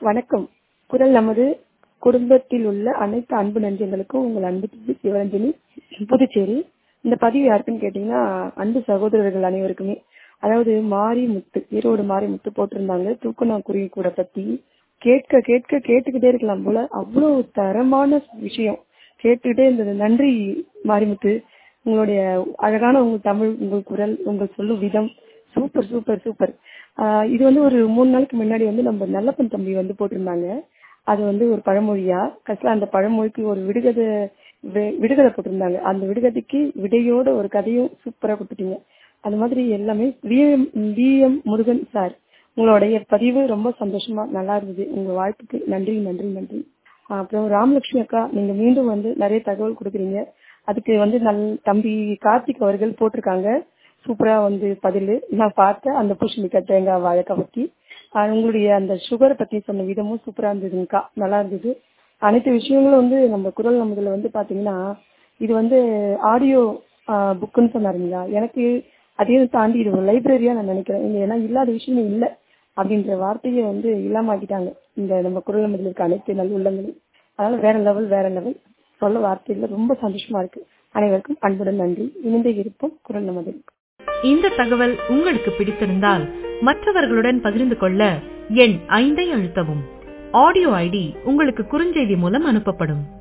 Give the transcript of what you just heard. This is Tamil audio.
வணக்கம் குரல் நமது குடும்பத்தில் உள்ள அனைத்து அன்பு நெஞ்சங்களுக்கும் உங்கள் அன்பு தம்பி சிவரஞ்சனி புதுச்சேரி இந்த பதிவு யாருக்குன்னு கேட்டீங்கன்னா அன்பு சகோதரர்கள் அனைவருக்குமே அதாவது மாரிமுத்து ஈரோடு மாரிமுத்து போட்டிருந்தாங்க தூக்கணாங்குருவி கூட பத்தி கேட்க கேட்க கேட்டுக்கிட்டே இருக்கலாம் போல அவ்வளவு தரமான விஷயம் கேட்டுக்கிட்டே இருந்தது நன்றி மாரிமுத்து உங்களுடைய அழகான உங்கள் தமிழ் உங்கள் குரல் உங்கள் சொல்லும் விதம் சூப்பர் சூப்பர் சூப்பர் ஆஹ் இது வந்து ஒரு மூணு நாளுக்கு முன்னாடி வந்து நம்ம நல்லப்பன் தம்பி வந்து போட்டிருந்தாங்க அது வந்து ஒரு பழமொழியா கடைசியில் அந்த பழமொழிக்கு ஒரு விடுகதை வி- விடுகதை போட்டிருந்தாங்க அந்த விடுகதைக்கு விடையோட ஒரு கதையும் சூப்பரா கொடுத்துட்டீங்க அது மாதிரி எல்லாமே விஎம் விஎம் முருகன் சார் உங்களுடைய பதிவு ரொம்ப சந்தோஷமா நல்லா இருந்தது உங்க வாழ்த்துக்கு நன்றி நன்றி நன்றி ஆஹ் அப்புறம் ராமலட்சுமி அக்கா நீங்க மீண்டும் வந்து நிறைய தகவல் கொடுக்குறீங்க அதுக்கு வந்து நல் தம்பி கார்த்திக் அவர்கள் போட்டிருக்காங்க சூப்பரா வந்து பதில் நான் பார்த்தேன் அந்த பூசணிக்காய் தேங்காய் வாழைக்காய் பத்தி ஆஹ் உங்களுடைய அந்த சுகரை பத்தி சொன்ன விதமும் சூப்பரா இருந்ததுங்கக்கா நல்லா இருந்தது அனைத்து விஷயங்களும் வந்து நம்ம குரல் நமதுல வந்து பாத்தீங்கன்னா இது வந்து ஆடியோ புக்குன்னு சொன்னாருங்களா எனக்கு அதையும் தாண்டி இது ஒரு லைப்ரரியா நான் நினைக்கிறேன் இங்க ஏன்னா இல்லாத விஷயமே இல்லை அப்படின்ற வார்த்தையை வந்து இல்லாம ஆக்கிட்டாங்க இந்த நம்ம குரல் நமதுல இருக்க அனைத்து நல்ல உள்ளங்களும் அதனால வேற லெவல் வேற லெவல் சொல்ல வார்த்தையில ரொம்ப சந்தோஷமா இருக்கு அனைவருக்கும் அன்புடன் நன்றி இணைந்தே இருப்போம் குரல் நமது இந்த தகவல் உங்களுக்கு பிடித்திருந்தால் மற்றவர்களுடன் பகிர்ந்து கொள்ள எண் ஐந்தை அழுத்தவும் ஆடியோ ஐடி உங்களுக்கு குறுஞ்செய்தி மூலம் அனுப்பப்படும்